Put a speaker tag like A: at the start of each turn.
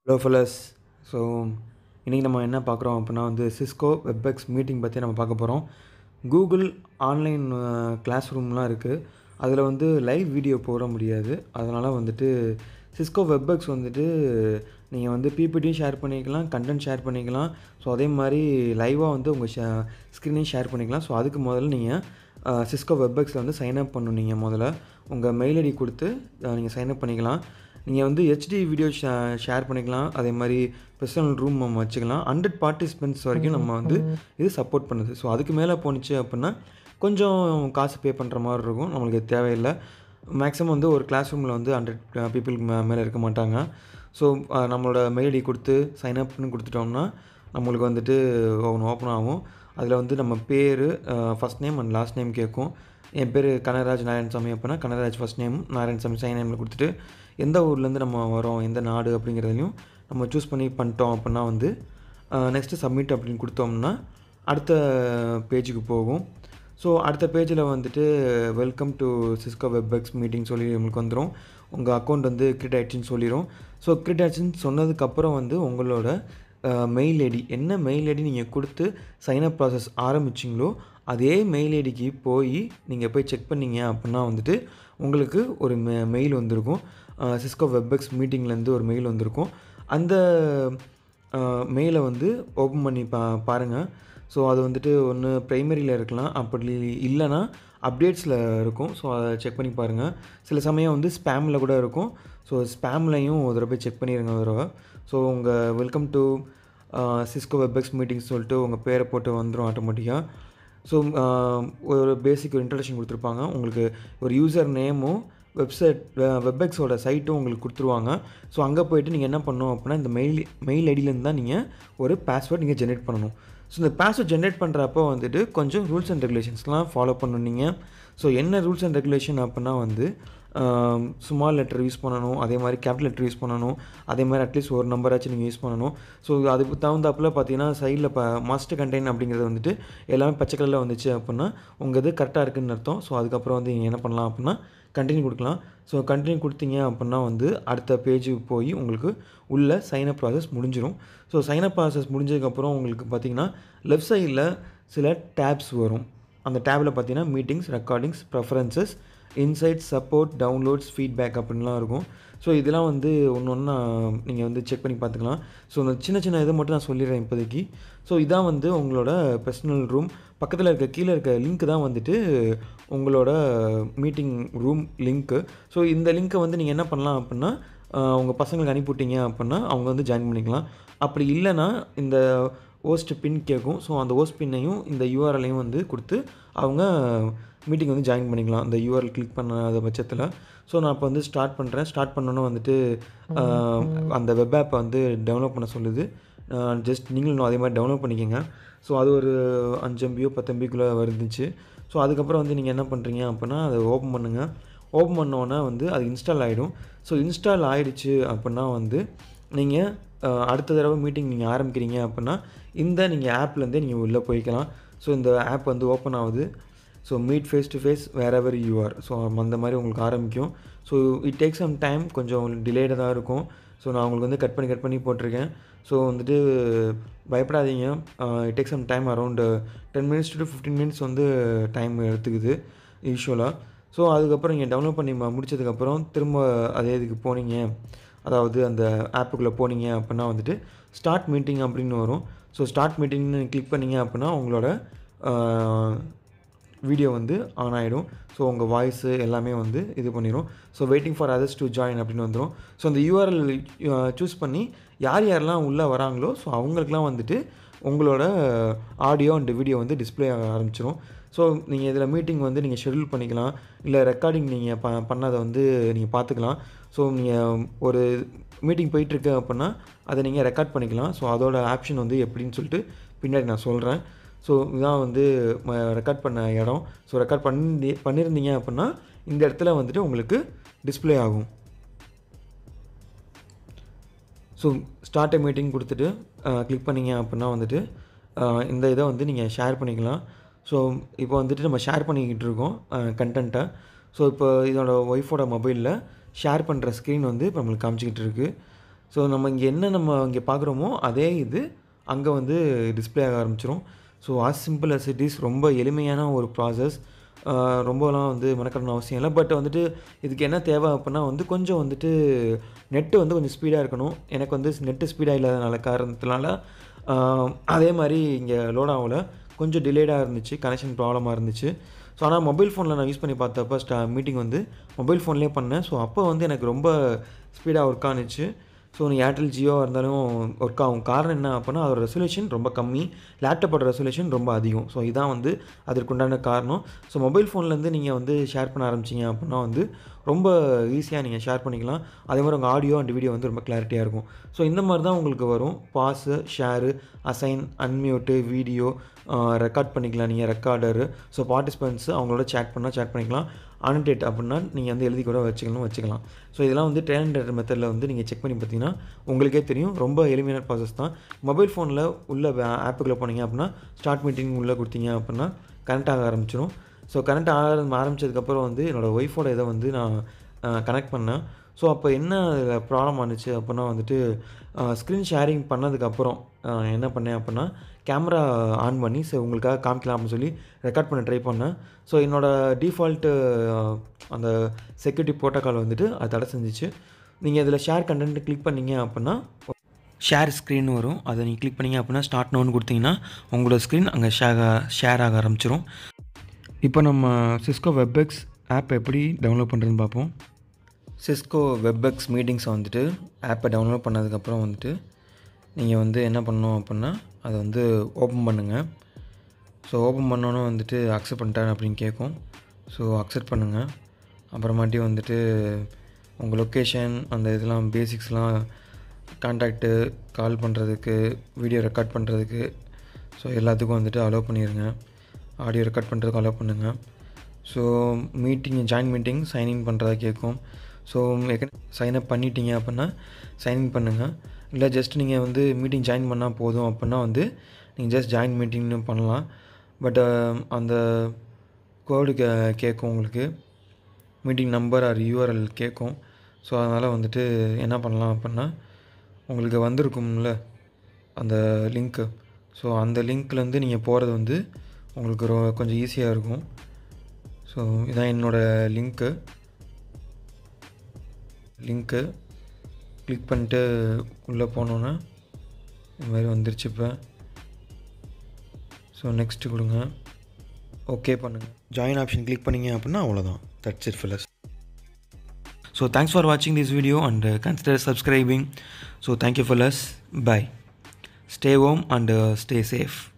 A: hello fellas so இன்றைக்கி நம்ம என்ன பார்க்குறோம் அப்படின்னா வந்து சிஸ்கோ வெப்எக்ஸ் மீட்டிங் பற்றி நம்ம பார்க்க போகிறோம் கூகுள் ஆன்லைன் கிளாஸ் ரூம்லாம் இருக்குது அதில் வந்து லைவ் வீடியோ போட முடியாது அதனால் வந்துட்டு சிஸ்கோ வெப்எக்ஸ் வந்துட்டு நீங்கள் வந்து பிபிடியும் ஷேர் பண்ணிக்கலாம் கண்டென்ட் ஷேர் பண்ணிக்கலாம் ஸோ அதே மாதிரி லைவாக வந்து உங்கள் ஷே ஸ்க்ரீனையும் ஷேர் பண்ணிக்கலாம் ஸோ அதுக்கு முதல்ல நீங்கள் சிஸ்கோ வெப்எக்ஸில் வந்து சைன் அப் பண்ணணும் நீங்கள் முதல்ல உங்கள் மெயில் ஐடி கொடுத்து நீங்கள் சைன் அப் பண்ணிக்கலாம் நீங்கள் வந்து ஹெச்டி வீடியோ ஷே ஷேர் பண்ணிக்கலாம் அதே மாதிரி பர்சனல் ரூம் நம்ம வச்சுக்கலாம் ஹண்ட்ரட் பார்ட்டிசிபென்ட்ஸ் வரைக்கும் நம்ம வந்து இது சப்போர்ட் பண்ணுது ஸோ அதுக்கு மேலே போணுச்சு அப்படின்னா கொஞ்சம் காசு பே பண்ணுற மாதிரி இருக்கும் நம்மளுக்கு தேவையில்லை மேக்ஸிமம் வந்து ஒரு கிளாஸ் ரூமில் வந்து ஹண்ட்ரட் பீப்புளுக்கு மே மேலே இருக்க மாட்டாங்க ஸோ நம்மளோட மெயில் ஐடி கொடுத்து சைன் அப்னு கொடுத்துட்டோம்னா நம்மளுக்கு வந்துட்டு ஒன்று ஓப்பன் ஆகும் அதில் வந்து நம்ம பேர் first name and last name கேட்கும் என் பேர் கனகராஜ் நாராயணசாமி அப்படின்னா Kanagaraj first name Narayanasamy sign நேமில் கொடுத்துட்டு எந்த ஊர்லேருந்து நம்ம வரோம் எந்த நாடு அப்படிங்கிறதையும் நம்ம சூஸ் பண்ணி பண்ணிட்டோம் அப்படின்னா வந்து நெக்ஸ்ட்டு சப்மிட் அப்படின்னு கொடுத்தோம்னா அடுத்த பேஜுக்கு போகும் ஸோ அடுத்த பேஜில் வந்துட்டு welcome to Cisco Webex meeting சொல்லி உங்களுக்கு வந்துடும் உங்கள் அக்கௌண்ட் வந்து கிரிட் ஆயிடுச்சுன்னு சொல்லிடும் ஸோ கிரிட் ஆயிடுச்சுன்னு சொன்னதுக்கப்புறம் வந்து உங்களோட மெயில் ஐடி என்ன மெயில் ஐடி நீங்கள் கொடுத்து சைனப் ப்ராசஸ் ஆரம்பிச்சிங்களோ அதே மெயில் ஐடிக்கு போய் நீங்கள் போய் செக் பண்ணீங்க அப்படின்னா வந்துட்டு உங்களுக்கு ஒரு மெ மெயில் வந்திருக்கும் சிஸ்கோ வெப்எக்ஸ் மீட்டிங்லேருந்து ஒரு மெயில் வந்திருக்கும் அந்த மெயிலை வந்து ஓப்பன் பண்ணி பா பாருங்கள் ஸோ அது வந்துட்டு ஒன்று ப்ரைமரியில் இருக்கலாம் அப்படி இல்லைன்னா அப்டேட்ஸில் இருக்கும் ஸோ அதை செக் பண்ணி பாருங்கள் சில சமயம் வந்து ஸ்பேமில் கூட இருக்கும் ஸோ ஸ்பேம்லையும் ஒரு தடவை போய் செக் பண்ணிடுங்க ஒரு தடவை ஸோ உங்கள் welcome to Cisco Webex meetings சொல்லிட்டு உங்கள் பேரை போட்டு வந்துடும் ஆட்டோமேட்டிக்காக ஸோ ஒரு பேசிக் ஒரு இன்ட்ரடக்ஷன் கொடுத்துருப்பாங்க உங்களுக்கு ஒரு யூசர் நேமும் வெப்சைட் வெப்எக்ஸோட சைட்டும் உங்களுக்கு கொடுத்துருவாங்க ஸோ அங்கே போயிட்டு நீங்கள் என்ன பண்ணணும் அப்படின்னா இந்த மெயில் மெயில் ஐடியிலேருந்து தான் நீங்கள் ஒரு பாஸ்வேர்ட் நீங்கள் ஜென்ரேட் பண்ணணும் ஸோ இந்த பாஸ்வேர்ட் ஜென்ரேட் பண்ணுறப்போ வந்துட்டு கொஞ்சம் ரூல்ஸ் அண்ட் ரெகுலேஷன்ஸ்லாம் ஃபாலோ பண்ணணுங்க ஸோ என்ன ரூல்ஸ் அண்ட் ரெகுலேஷன் அப்படின்னா வந்து ஸ்மால் லெட்டர் யூஸ் பண்ணணும் அதே மாதிரி கேபிட்டல் லெட்டர் யூஸ் பண்ணணும் அதே மாதிரி அட்லீஸ்ட் ஒரு நம்பராச்சும் நீங்கள் யூஸ் பண்ணணும் ஸோ அதுக்கு தகுந்தாப்பில் பார்த்தீங்கன்னா சைடில் இப்போ மாஸ்டர் கண்டெயின் அப்படிங்கிறது வந்துட்டு எல்லாமே பச்சை கலரில் வந்துச்சு அப்படின்னா உங்கள் இது கரெக்டாக இருக்குதுன்னு அர்த்தம் ஸோ அதுக்கப்புறம் வந்து நீங்கள் என்ன பண்ணலாம் அப்படின்னா கண்டினியூ கொடுக்கலாம் ஸோ கண்டினியூ கொடுத்தீங்க அப்படின்னா வந்து அடுத்த பேஜுக்கு போய் உங்களுக்கு உள்ள சைனப் ப்ராசஸ் முடிஞ்சிடும் ஸோ சைனப் ப்ராசஸ் முடிஞ்சதுக்கப்புறம் உங்களுக்கு பார்த்தீங்கன்னா லெஃப்ட் சைடில் சில டேப்ஸ் வரும் அந்த டேபில் பார்த்தீங்கன்னா meetings recordings preferences insight support downloads feedback அப்படின்லாம் இருக்கும் ஸோ இதெல்லாம் வந்து ஒன்று ஒன்றா நீங்கள் வந்து செக் பண்ணி பார்த்துக்கலாம் ஸோ இந்த சின்ன சின்ன இதை மட்டும் நான் சொல்லிடுறேன் இப்போதைக்கு ஸோ இதான் வந்து உங்களோட பர்சனல் ரூம் பக்கத்தில் இருக்க கீழே இருக்க லிங்க் தான் வந்துட்டு உங்களோட மீட்டிங் ரூம் லிங்க்கு ஸோ இந்த லிங்க்கை வந்து நீங்கள் என்ன பண்ணலாம் அப்படின்னா உங்கள் பசங்களுக்கு அனுப்பிவிட்டீங்க அப்படின்னா அவங்க வந்து ஜாயின் பண்ணிக்கலாம் அப்படி இல்லைன்னா இந்த ஓஸ்ட் பின் கேட்கும் ஸோ அந்த ஓஸ்ட் பின்னையும் இந்த யூஆர்எல்லையும் வந்து கொடுத்து அவங்க மீட்டிங் வந்து ஜாயின் பண்ணிக்கலாம் அந்த யூஆர்எல் கிளிக் பண்ணாத பட்சத்தில் ஸோ நான் இப்போ வந்து ஸ்டார்ட் பண்ணுறேன் ஸ்டார்ட் பண்ணோன்னே வந்துட்டு அந்த வெப் ஆப்பை வந்து டவுன்லோட் பண்ண சொல்லுது ஜஸ்ட் நீங்களும் அதே மாதிரி டவுன்லோட் பண்ணிக்கோங்க ஸோ அது ஒரு அஞ்சு எம்பியோ பத்து எம்பிக்குள்ளே வருந்துச்சு ஸோ அதுக்கப்புறம் வந்து நீங்கள் என்ன பண்ணுறீங்க அப்படின்னா அதை ஓப்பன் பண்ணுங்கள் ஓப்பன் பண்ணோன்னே வந்து அது இன்ஸ்டால் ஆகிடும் ஸோ இன்ஸ்டால் ஆகிடுச்சு அப்படின்னா வந்து நீங்கள் அடுத்த தடவை மீட்டிங் நீங்கள் ஆரம்பிக்கிறீங்க அப்படின்னா இந்த நீங்கள் ஆப்லேருந்தே நீங்கள் உள்ளே போய்க்கலாம் ஸோ இந்த ஆப் வந்து ஓப்பன் ஆகுது so meet face to face wherever you are so அந்த மாதிரி உங்களுக்கு ஆரம்பிக்கும் so it take some time கொஞ்சம் டிலேடாக தான் இருக்கும் ஸோ நான் உங்களுக்கு வந்து கட் பண்ணி கட் பண்ணி போட்டிருக்கேன் ஸோ வந்துட்டு பயப்படாதீங்க it take some time around ten minutes to fifteen minutes வந்து டைம் எடுத்துக்குது யூஸ்வலாக ஸோ அதுக்கப்புறம் நீங்கள் டவுன்லோட் பண்ணி முடிச்சதுக்கப்புறம் திரும்ப அதே இதுக்கு போனீங்க அதாவது அந்த ஆப்புக்குள்ளே போனீங்க அப்படின்னா வந்துட்டு ஸ்டார்ட் மீட்டிங் அப்படின்னு வரும் ஸோ ஸ்டார்ட் மீட்டிங்னு கிளிக் பண்ணிங்க அப்படின்னா உங்களோட வீடியோ வந்து ஆன் ஆகிடும் ஸோ உங்கள் வாய்ஸு எல்லாமே வந்து இது பண்ணிடும் so waiting for others to join அப்படின்னு வந்துடும் ஸோ அந்த யூஆர்எல் சூஸ் பண்ணி யார் யாரெல்லாம் உள்ளே வராங்களோ ஸோ அவங்களுக்குலாம் வந்துட்டு உங்களோட ஆடியோ அண்ட் வீடியோ வந்து டிஸ்பிளே ஆக ஆரம்பிச்சிடும் ஸோ நீங்கள் இதில் மீட்டிங் வந்து நீங்கள் ஷெடியூல் பண்ணிக்கலாம் இல்லை ரெக்கார்டிங் நீங்கள் ப பண்ணதை வந்து நீங்கள் பார்த்துக்கலாம் ஸோ நீங்கள் ஒரு மீட்டிங் போயிட்டுருக்கு அப்படின்னா அதை நீங்கள் ரெக்கார்ட் பண்ணிக்கலாம் ஸோ அதோட ஆப்ஷன் வந்து எப்படின்னு சொல்லிட்டு பின்னாடி நான் சொல்கிறேன் ஸோ இதான் வந்து ரெக்கார்ட் பண்ண இடம் ஸோ ரெக்கார்ட் பண்ணி பண்ணியிருந்தீங்க அப்படின்னா இந்த இடத்துல வந்துட்டு உங்களுக்கு டிஸ்பிளே ஆகும் ஸோ ஸ்டார்ட் மீட்டிங் கொடுத்துட்டு கிளிக் பண்ணிங்க அப்படின்னா வந்துட்டு இந்த இதை வந்து நீங்கள் ஷேர் பண்ணிக்கலாம் ஸோ இப்போ வந்துட்டு நம்ம ஷேர் பண்ணிக்கிட்டு இருக்கோம் கண்டென்ட்டை ஸோ இப்போ இதோட ஒய்ஃபோட மொபைலில் ஷேர் பண்ணுற ஸ்க்ரீன் வந்து இப்போ நம்மளுக்கு காமிச்சிக்கிட்டு இருக்குது ஸோ நம்ம இங்கே என்ன நம்ம இங்கே பார்க்குறோமோ அதே இது அங்கே வந்து டிஸ்ப்ளே ஆக ஆரம்பிச்சிரும் so as simple as it is ரொம்ப எளிமையான ஒரு ப்ராசஸ் ரொம்பலாம் வந்து மெனக்கடணும் அவசியம் இல்லை பட் வந்துட்டு இதுக்கு என்ன தேவை அப்படின்னா வந்து கொஞ்சம் வந்துட்டு நெட்டு வந்து கொஞ்சம் ஸ்பீடாக இருக்கணும் எனக்கு வந்து நெட்டு ஸ்பீடாக இல்லாதனால காரணத்தினால ஆஹ், அதே மாதிரி இங்கே லோட் ஆகல கொஞ்சம் டிலேடாக இருந்துச்சு கனெக்ஷன் ப்ராப்ளமாக இருந்துச்சு ஸோ ஆனால் மொபைல் ஃபோனில் நான் யூஸ் பண்ணி பார்த்தப்ப ஸ்டா மீட்டிங் வந்து மொபைல் ஃபோன்லேயே பண்ணேன் ஸோ அப்போ வந்து எனக்கு ரொம்ப ஸ்பீடாக ஒர்க் ஆனுச்சு ஸோ நீ ஏர்டெல் ஜியோ இருந்தாலும் ஒர்க் ஆகும் காரணம் என்ன அப்படின்னா அதோட ரெசல்யூஷன் ரொம்ப கம்மி லேப்டாப்போட ரெசல்யூஷன் ரொம்ப அதிகம் ஸோ இதான் வந்து அதற்குண்டான காரணம் ஸோ மொபைல் ஃபோன்லேருந்து நீங்கள் வந்து ஷேர் பண்ண ஆரம்பிச்சிங்க அப்படின்னா வந்து ரொம்ப ஈஸியாக நீங்கள் ஷேர் பண்ணிக்கலாம் அதே மாதிரி உங்கள் ஆடியோ அண்ட் வீடியோ வந்து ரொம்ப கிளாரிட்டியாக இருக்கும் ஸோ இந்த மாதிரி தான் உங்களுக்கு வரும் pause share assign unmute video record பண்ணிக்கலாம் நீங்கள் ரெக்கார்டரு ஸோ பார்ட்டிசிபெண்ட்ஸ் அவங்களோட சேட் பண்ணால் சேட் பண்ணிக்கலாம் அனடேட் அப்படின்னா நீங்கள் வந்து எழுதி கூட வச்சுக்கலாம் வச்சுக்கலாம் ஸோ இதெல்லாம் வந்து ட்ரெயின் மெத்தடில் வந்து நீங்கள் செக் பண்ணி பார்த்தீங்கன்னா உங்களுக்கே தெரியும் ரொம்ப எளிமையான ப்ராசஸ் தான் மொபைல் ஃபோனில் உள்ள ஆப்புக்குள்ளே போனீங்க அப்படின்னா ஸ்டார்ட் மீட்டிங் உள்ளே கொடுத்தீங்க அப்படின்னா கனெக்ட் ஆக ஆரம்பிச்சிடும் ஸோ கனெக்ட் ஆக ஆரம்பிச்சதுக்கப்புறம் வந்து என்னோடய ஒய்ஃபோட இதை வந்து நான் கனெக்ட் பண்ணேன் ஸோ அப்போ என்ன ப்ராப்ளம் ஆனுச்சு அப்படின்னா வந்துட்டு ஸ்க்ரீன் ஷேரிங் பண்ணதுக்கப்புறம் என்ன பண்ணேன் அப்படின்னா கேமரா ஆன் பண்ணி ஸோ உங்களுக்காக காமிக்கலாம் அப்படின்னு சொல்லி ரெக்கார்ட் பண்ண ட்ரை பண்ணேன் ஸோ என்னோடய டிஃபால்ட்டு அந்த செக்யூரிட்டி ப்ரோட்டோக்கால் வந்துட்டு அது தடை செஞ்சுச்சு நீங்கள் இதில் ஷேர் கண்டென்ட் கிளிக் பண்ணீங்க அப்படின்னா ஷேர் ஸ்க்ரீன் வரும் அதை நீங்கள் கிளிக் பண்ணீங்க அப்படின்னா ஸ்டார்ட் நோன்னு கொடுத்தீங்கன்னா உங்களோட ஸ்க்ரீன் அங்கே ஷேர் ஷேர் ஆக ஆரம்பிச்சிரும் இப்போ நம்ம சிஸ்கோ வெப்எக்ஸ் ஆப் எப்படி டவுன்லோட் பண்ணுறதுன்னு பார்ப்போம் சிஸ்கோ வெப்எக்ஸ் மீட்டிங்ஸை வந்துட்டு ஆப்பை டவுன்லோட் பண்ணதுக்கப்புறம் வந்துட்டு நீங்கள் வந்து என்ன பண்ணணும் அப்படின்னா அதை வந்து ஓப்பன் பண்ணுங்கள் ஸோ ஓப்பன் பண்ணோன்னே வந்துட்டு அக்செப்ட் பண்ணிட்டேன் அப்படின்னு கேட்கும் ஸோ அக்செப்ட் பண்ணுங்கள் அப்புறமாட்டி வந்துட்டு உங்கள் லொக்கேஷன் அந்த இதெல்லாம் பேசிக்ஸ்லாம் கான்டாக்ட்டு கால் பண்ணுறதுக்கு வீடியோ ரெக்கார்ட் பண்ணுறதுக்கு ஸோ எல்லாத்துக்கும் வந்துட்டு அலோவ் பண்ணிடுங்க ஆடியோ ரெக்கார்ட் பண்ணுறதுக்கு அலோவ் பண்ணுங்கள் so meeting join meeting sign in பண்ணுறதா கேட்கும் ஸோ சைன்அப் பண்ணிட்டீங்க அப்படின்னா சைன்இன் பண்ணுங்கள் இல்லை ஜஸ்ட் நீங்கள் வந்து மீட்டிங் ஜாயின் பண்ணால் போதும் அப்படின்னா வந்து நீங்கள் ஜஸ்ட் ஜாயின் மீட்டிங்னு பண்ணலாம் பட் அந்த கோடு கே கேட்கும் உங்களுக்கு மீட்டிங் நம்பர் ஆர் யூஆர்எல் கேட்கும் ஸோ அதனால் வந்துட்டு என்ன பண்ணலாம் அப்படின்னா உங்களுக்கு வந்திருக்கும்ல அந்த லிங்க்கு ஸோ அந்த லிங்க்லேருந்து நீங்கள் போகிறது வந்து உங்களுக்கு ரொ கொஞ்சம் ஈஸியாக இருக்கும் ஸோ இதான் என்னோடய லிங்க்கு லிங்க்கு கிளிக் பண்ணிட்டு உள்ளே போனோன்னா இந்த மாதிரி வந்துருச்சு இப்போ ஸோ நெக்ஸ்ட்டு கொடுங்க ஓகே பண்ணுங்கள் ஜாயின் ஆப்ஷன் கிளிக் பண்ணீங்க அப்படின்னா அவ்வளோதான் that's it fellas so thanks for வாட்சிங் this video and consider subscribing so thank you fellas bye stay home and stay safe